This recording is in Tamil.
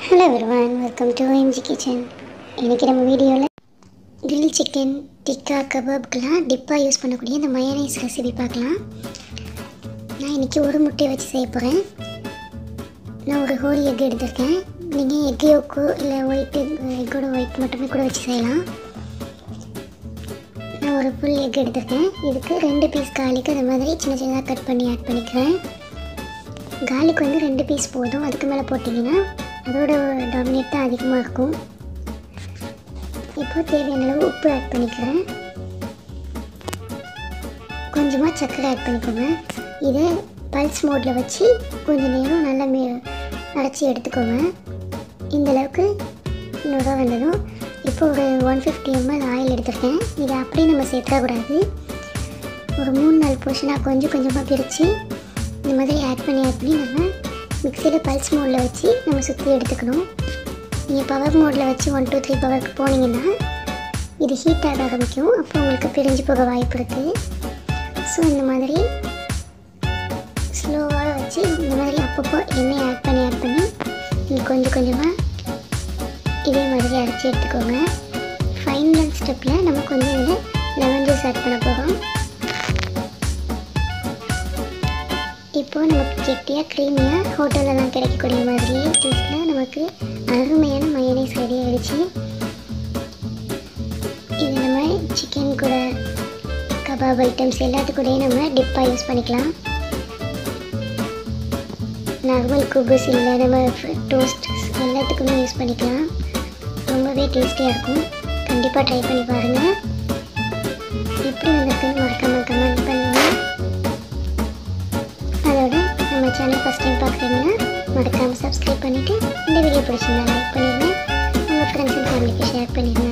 hello everyone welcome to MG kitchen இன்றைக்கி நம்ம வீடியோவில் grill சிக்கன் டிக்கா கபாப்க்கெலாம் டிப்பாக யூஸ் பண்ணக்கூடிய இந்த மயனைஸ் ரெசிபி பார்க்கலாம் நான் இன்றைக்கி ஒரு முட்டையை வச்சு செய்ய போகிறேன் நான் ஒரு ஹோல் எக் எடுத்திருக்கேன் நீங்கள் எக் யோக்கோ இல்லை ஒயிட் எக்கோட ஒயிட் மட்டுமே கூட வச்சு செய்யலாம் நான் ஒரு ஃபுல் எக் எடுத்திருக்கேன் இதுக்கு ரெண்டு பீஸ் காலிக்கு அந்த மாதிரி சின்ன சின்னதாக கட் பண்ணி ஆட் பண்ணிக்கிறேன் கார்லிக் வந்து ரெண்டு பீஸ் போதும் அதுக்கு மேலே போட்டிங்கன்னா அதோட டாமினேட் தான் அதிகமாக இருக்கும் இப்போ தேவையான அளவு உப்பு ஆட் பண்ணிக்கிறேன் கொஞ்சமாக சர்க்கரை ஆட் பண்ணிக்கோங்க இதை பல்ஸ் மோடில் வச்சு கொஞ்சம் நேரம் நல்லா மே அரைச்சி எடுத்துக்கோங்க இந்த அளவுக்கு நுர வந்ததும் இப்போ ஒரு ஒன் ஃபிஃப்டி எம்எல் ஆயில் எடுத்துருக்கேன் இதை அப்படியே நம்ம சேர்த்துக்கூடாது ஒரு மூணு நாலு போர்ஷனாக கொஞ்சம் கொஞ்சமாக பிரித்து இந்த மாதிரி ஆட் பண்ணி ஆட் பண்ணி நம்ம மிக்சியில் பல்ஸ் மோடில் வச்சு நம்ம சுற்றி எடுத்துக்கணும் நீங்கள் பவர் மோடில் வச்சு ஒன் டூ த்ரீ பவருக்கு போனீங்கன்னா இது ஹீட் ஆக ஆரம்பிக்கும் அப்போ உங்களுக்கு பிரிஞ்சு போக வாய்ப்பு இருக்குது ஸோ இந்த மாதிரி ஸ்லோவாக வச்சு இந்த மாதிரி அப்பப்போ எண்ணெய் ஆட் பண்ணி ஆட் பண்ணி நீங்கள் கொஞ்சம் கொஞ்சமாக இதே மாதிரி அரைச்சி எடுத்துக்கோங்க ஃபைனல் ஸ்டெப்பில் நம்ம கொஞ்சம் இதில் லெமன் ஜூஸ் ஆட் பண்ண போகிறோம் இப்போ நமக்கு கெட்டியாக க்ரீமியாக ஹோட்டல்லலாம் கிடைக்கக்கூடிய மாதிரியே டேஸ்ட்டில் நமக்கு அருமையான மயனைஸ் ரெடி ஆகிடுச்சு இது நம்ம சிக்கன் கூட கபாப் ஐட்டம்ஸ் எல்லாத்துக்கூடயும் நம்ம டிப்பாக யூஸ் பண்ணிக்கலாம் நார்மல் குபுஸ் இல்லை நம்ம டோஸ்ட் எல்லாத்துக்குமே யூஸ் பண்ணிக்கலாம் ரொம்பவே டேஸ்டியாக இருக்கும் கண்டிப்பாக ட்ரை பண்ணி பாருங்கள் எப்படி வந்திருக்குன்னு மறக்காமல் கமெண்ட் பண்ணுங்கள் அதோட நம்ம சேனல் ஃபஸ்ட் டைம் பார்க்குறீங்கன்னா மறக்காமல் சப்ஸ்கிரைப் பண்ணிவிட்டு இந்த வீடியோ பிடிச்சிருந்தா லைக் பண்ணிடுங்க உங்கள் ஃப்ரெண்ட்ஸ் அண்ட் ஃபேமிலிக்கு ஷேர் பண்ணிடுங்க